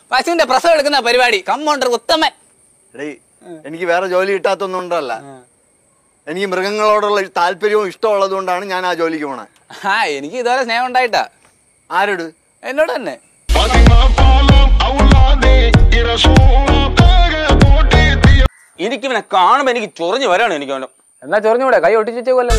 പശുവിന്റെ പ്രസവം എടുക്കുന്ന പരിപാടി കമ്പൗണ്ടർ ഉത്തമൻ എടീ എനിക്ക് വേറെ ജോലി കിട്ടാത്തൊന്നും ഉണ്ടല്ല എനിക്ക് മൃഗങ്ങളോടുള്ള താല്പര്യവും ഇഷ്ടമുള്ളത് കൊണ്ടാണ് ഞാൻ ആ ജോലിക്ക് പോണേ ആ എനിക്ക് ഇതുവരെ സ്നേഹം ഉണ്ടായിട്ടാ ആരോട് എന്നോട് തന്നെ എനിക്ക് ഇവനെ കാണുമ്പോ എനിക്ക് ചൊറിഞ്ഞു വരാണ് എനിക്ക് അവന്റെ എന്നാ ചൊറിഞ്ഞൂടെ കൈ ഒട്ടിച്ചേക്കുമല്ലോ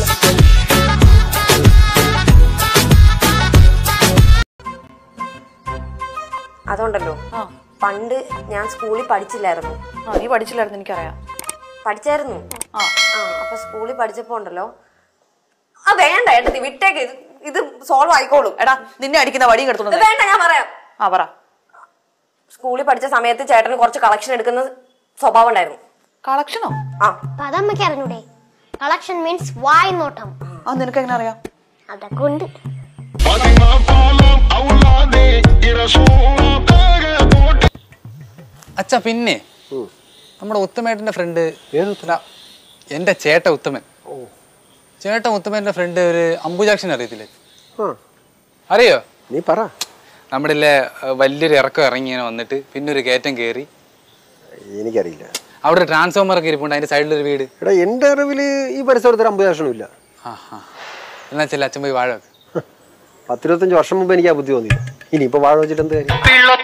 അതുകൊണ്ടല്ലോ പണ്ട് ഞാൻ സ്കൂളിൽ പഠിച്ചില്ലായിരുന്നു ആ നീ പഠിച്ചില്ലായിരുന്നു എനിക്കറിയാം പഠിച്ചായിരുന്നു ആ ആ അപ്പൊ സ്കൂളിൽ പഠിച്ചപ്പോ ഉണ്ടല്ലോ ആ വേണ്ട ഏട്ടത്തി വിട്ടേക്ക് ഇത് ഇത് സോൾവ് ആയിക്കോളും എടാ നിന്നെ അടിക്കുന്ന വടിയും ഇത് കിടത്തുന്നത് വേണ്ട ഞാൻ പറയാം ആ പറ സ്കൂളിൽ പഠിച്ച സമയത്ത് ചേട്ടന് കുറച്ച് കളക്ഷൻ എടുക്കുന്ന സ്വഭാവം ഉണ്ടായിരുന്നു കളക്ഷനോ ആ അപ്പൊ അതമ്മയ്ക്ക് അറിഞ്ഞൂടെ കളക്ഷൻ മീൻസ് വായ് നോട്ടം അത് നിനക്ക് എങ്ങനെ അറിയാം അതൊക്കെ അച്ഛ പിന്നെ നമ്മുടെ ഉത്തമേട്ടന്റെ ഫ്രണ്ട് എന്റെ ചേട്ട ഉത്തമൻ ചേട്ട ഉത്തമന്റെ ഫ്രണ്ട് ഒരു അംബുജാക്ഷൻ അറിയത്തില്ലേ അറിയോ നീ പറ നമ്മുടെ ഇല്ലേ, ഏർ വലിയൊരു ഇറക്കം ഇറങ്ങി ഇങ്ങനെ വന്നിട്ട് പിന്നെ ഒരു കയറ്റം കയറി എനിക്കറിയില്ല അവിടെ ഒരു ട്രാൻസ്ഫോമർ ഒക്കെ ഇരിപ്പുണ്ട് അതിന്റെ സൈഡിലൊരു വീട് എടാ എൻ്റെ അറിവിൽ ഈ പരിസരത്ത് ഒരു അമ്പത് ലക്ഷണമില്ല ആ ആ എന്നാ ചെല്ല അച്ഛൻ പോയി വാഴ വെക്ക്. പത്തിരുപത്തഞ്ച് വർഷം മുമ്പ് എനിക്ക് ആ ബുദ്ധി തോന്നിയില്ല ഇനിയിപ്പോൾ വാഴ വെച്ചിട്ട് എന്ത് കാര്യം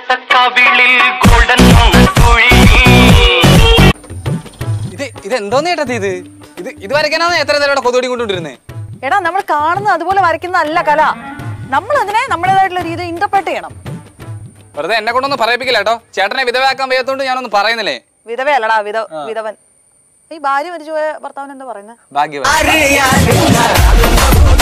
ഇത് ഇത് എന്തോന്ന് ചേട്ടത്തി ഇത് ഇത് ഇത് വരയ്ക്കാനാണ് എത്ര നേരം ഇവിടെ കൊതുകടി കൊണ്ടുകൊണ്ടിരുന്നേ എടാ നമ്മൾ കാണുന്നത് അതുപോലെ വരയ്ക്കുന്നതല്ല കല നമ്മൾ അതിനെ നമ്മുടേതായിട്ടുള്ള രീതിയിൽ ഇന്റർപ്രറ്റ് ചെയ്യണം വെറുതെ എന്നെ കൊണ്ടൊന്നും പറയിപ്പിക്കില്ല കേട്ടോ ചേട്ടനെ വിധവാക്കാൻ വയ്യാത്തോണ്ട് ഞാനൊന്നും പറയുന്നില്ലേ വിധവയല്ലടാ വിധ വിധവൻ ഈ ഭാര്യ മരിച്ചുപോയ ഭർത്താവിന് എന്താ പറയുന്നത് ഭാഗ്യവാൻ